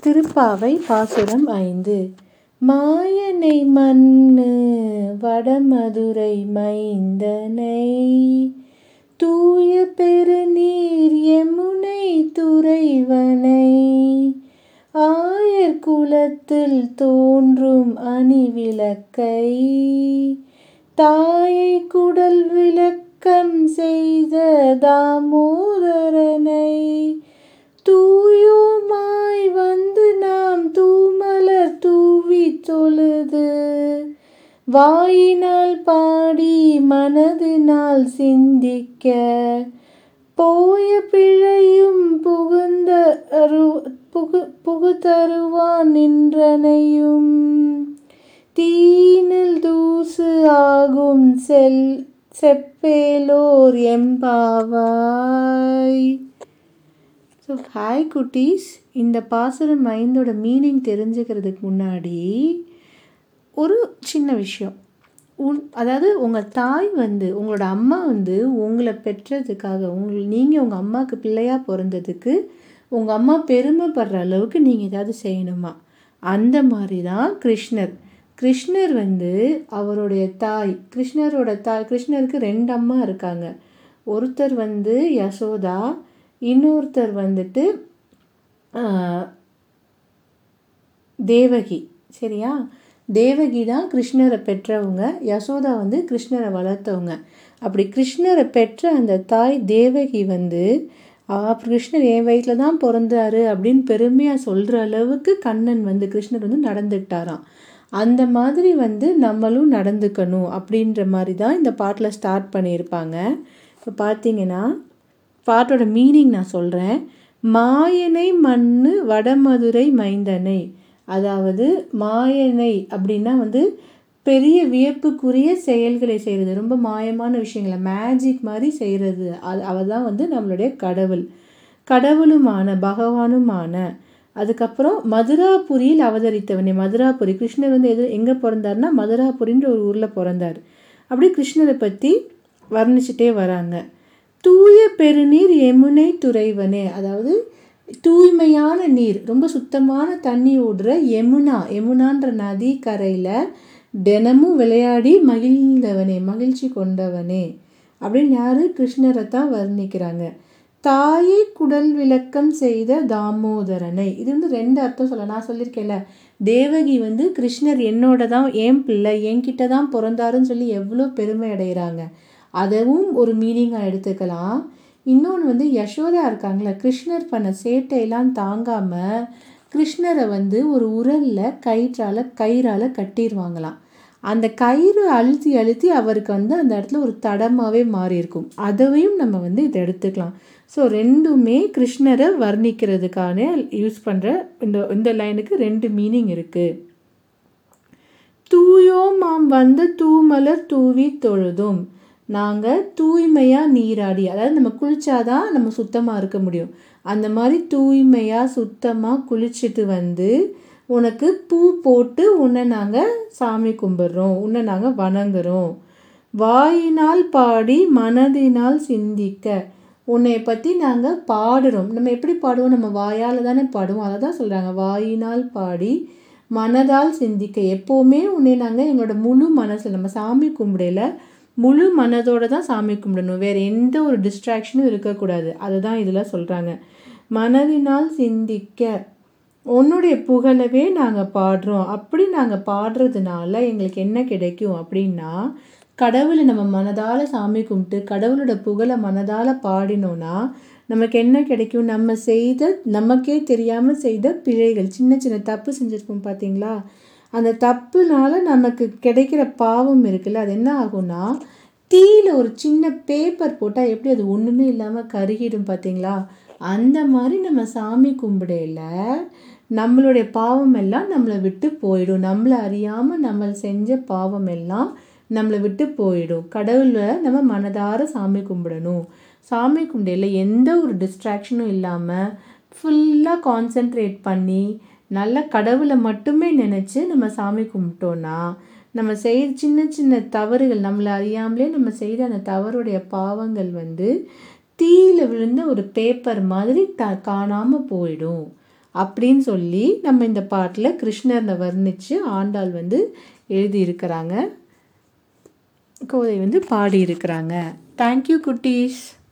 திருப்பாவை பாசுரம் ஐந்து மாயனை மன்னு வடமதுரை மைந்தனை தூய பெருநீர் யமுனை துறைவனை ஆயர் குலத்தில் தோன்றும் அணிவிளக்கை தாயை குடல் விளக்கம் செய்த தாமோதரனை தூயோமாய் வந்து நாம் தூமலர் தூவித் தொழுது வாயினால் பாடி மனதினால் சிந்திக்க போய பிழையும் புகுந்த அரு புகு புகுதருவான் நின்றனையும் தீனில் தூசு ஆகும் செல் செப்பேலோர் எம்பாவாய் ஸோ ஹாய் குட்டீஸ் இந்த பாசுரம் மைண்டோட மீனிங் தெரிஞ்சுக்கிறதுக்கு முன்னாடி ஒரு சின்ன விஷயம் உன் அதாவது உங்கள் தாய் வந்து உங்களோட அம்மா வந்து உங்களை பெற்றதுக்காக உங்கள் நீங்கள் உங்கள் அம்மாவுக்கு பிள்ளையாக பிறந்ததுக்கு உங்கள் அம்மா பெருமைப்படுற அளவுக்கு நீங்கள் ஏதாவது செய்யணுமா அந்த மாதிரி தான் கிருஷ்ணர் கிருஷ்ணர் வந்து அவருடைய தாய் கிருஷ்ணரோட தாய் கிருஷ்ணருக்கு ரெண்டு அம்மா இருக்காங்க ஒருத்தர் வந்து யசோதா இன்னொருத்தர் வந்துட்டு தேவகி சரியா தேவகி தான் கிருஷ்ணரை பெற்றவங்க யசோதா வந்து கிருஷ்ணரை வளர்த்தவங்க அப்படி கிருஷ்ணரை பெற்ற அந்த தாய் தேவகி வந்து கிருஷ்ணர் என் வயிற்றில் தான் பிறந்தாரு அப்படின்னு பெருமையாக சொல்கிற அளவுக்கு கண்ணன் வந்து கிருஷ்ணர் வந்து நடந்துக்கிட்டாராம் அந்த மாதிரி வந்து நம்மளும் நடந்துக்கணும் அப்படின்ற மாதிரி தான் இந்த பாட்டில் ஸ்டார்ட் பண்ணியிருப்பாங்க இப்போ பார்த்தீங்கன்னா பாட்டோட மீனிங் நான் சொல்கிறேன் மாயனை மண்ணு வடமதுரை மைந்தனை அதாவது மாயனை அப்படின்னா வந்து பெரிய வியப்புக்குரிய செயல்களை செய்கிறது ரொம்ப மாயமான விஷயங்களை மேஜிக் மாதிரி செய்கிறது அது அவள் தான் வந்து நம்மளுடைய கடவுள் கடவுளுமான பகவானுமான அதுக்கப்புறம் மதுராபுரியில் அவதரித்தவனே மதுராபுரி கிருஷ்ணர் வந்து எது எங்கே பிறந்தாருன்னா மதுராபுரின்ற ஒரு ஊரில் பிறந்தார் அப்படி கிருஷ்ணரை பற்றி வர்ணிச்சிட்டே வராங்க தூய பெருநீர் யமுனை துறைவனே அதாவது தூய்மையான நீர் ரொம்ப சுத்தமான தண்ணி ஓடுற யமுனா யமுனான்ற நதி கரையில் தினமும் விளையாடி மகிழ்ந்தவனே மகிழ்ச்சி கொண்டவனே அப்படின்னு யார் கிருஷ்ணரை தான் வர்ணிக்கிறாங்க தாயை குடல் விளக்கம் செய்த தாமோதரனை இது வந்து ரெண்டு அர்த்தம் சொல்ல நான் சொல்லியிருக்கேன்ல தேவகி வந்து கிருஷ்ணர் என்னோட தான் என் பிள்ளை என்கிட்ட தான் பிறந்தாருன்னு சொல்லி எவ்வளோ பெருமை அடைகிறாங்க அதவும் ஒரு மீனிங்காக எடுத்துக்கலாம் இன்னொன்று வந்து யசோதா இருக்காங்களே கிருஷ்ணர் பண்ண சேட்டையெல்லாம் தாங்காமல் கிருஷ்ணரை வந்து ஒரு உரலில் கயிற்றால் கயிறால் கட்டிடுவாங்களாம் அந்த கயிறு அழுத்தி அழுத்தி அவருக்கு வந்து அந்த இடத்துல ஒரு தடமாகவே மாறி இருக்கும் அதையும் நம்ம வந்து இதை எடுத்துக்கலாம் ஸோ ரெண்டுமே கிருஷ்ணரை வர்ணிக்கிறதுக்கான யூஸ் பண்ணுற இந்த இந்த லைனுக்கு ரெண்டு மீனிங் இருக்குது தூயோமாம் வந்த தூமலர் தூவி தொழுதும் நாங்கள் தூய்மையாக நீராடி அதாவது நம்ம குளிச்சாதான் நம்ம சுத்தமாக இருக்க முடியும் அந்த மாதிரி தூய்மையாக சுத்தமாக குளிச்சுட்டு வந்து உனக்கு பூ போட்டு உன்னை நாங்கள் சாமி கும்பிட்றோம் உன்னை நாங்கள் வணங்குறோம் வாயினால் பாடி மனதினால் சிந்திக்க உன்னை பற்றி நாங்கள் பாடுறோம் நம்ம எப்படி பாடுவோம் நம்ம வாயால் தானே பாடுவோம் அதை தான் சொல்கிறாங்க வாயினால் பாடி மனதால் சிந்திக்க எப்போவுமே உன்னை நாங்கள் எங்களோட முழு மனசில் நம்ம சாமி கும்பிடையில் முழு மனதோடு தான் சாமி கும்பிடணும் வேறு எந்த ஒரு டிஸ்ட்ராக்ஷனும் இருக்கக்கூடாது அதை தான் இதில் சொல்கிறாங்க மனதினால் சிந்திக்க உன்னுடைய புகழவே நாங்கள் பாடுறோம் அப்படி நாங்கள் பாடுறதுனால எங்களுக்கு என்ன கிடைக்கும் அப்படின்னா கடவுளை நம்ம மனதால் சாமி கும்பிட்டு கடவுளோட புகழை மனதால் பாடினோன்னா நமக்கு என்ன கிடைக்கும் நம்ம செய்த நமக்கே தெரியாமல் செய்த பிழைகள் சின்ன சின்ன தப்பு செஞ்சுருப்போம் பார்த்தீங்களா அந்த தப்புனால நமக்கு கிடைக்கிற பாவம் இருக்குல்ல அது என்ன ஆகும்னா தீயில் ஒரு சின்ன பேப்பர் போட்டால் எப்படி அது ஒன்றுமே இல்லாமல் கருகிடும் பார்த்தீங்களா அந்த மாதிரி நம்ம சாமி கும்பிடையில நம்மளுடைய பாவம் எல்லாம் நம்மளை விட்டு போயிடும் நம்மளை அறியாமல் நம்ம செஞ்ச பாவம் எல்லாம் நம்மளை விட்டு போயிடும் கடவுளை நம்ம மனதார சாமி கும்பிடணும் சாமி கும்பிடையில எந்த ஒரு டிஸ்ட்ராக்ஷனும் இல்லாமல் ஃபுல்லாக கான்சென்ட்ரேட் பண்ணி நல்ல கடவுளை மட்டுமே நினச்சி நம்ம சாமி கும்பிட்டோன்னா நம்ம செய்கிற சின்ன சின்ன தவறுகள் நம்மளை அறியாமலே நம்ம செய்த அந்த தவறுடைய பாவங்கள் வந்து தீயில் விழுந்த ஒரு பேப்பர் மாதிரி த காணாமல் போயிடும் அப்படின்னு சொல்லி நம்ம இந்த பாட்டில் கிருஷ்ணரை வர்ணித்து ஆண்டாள் வந்து எழுதியிருக்கிறாங்க கோதை வந்து பாடியிருக்கிறாங்க தேங்க்யூ குட்டீஸ்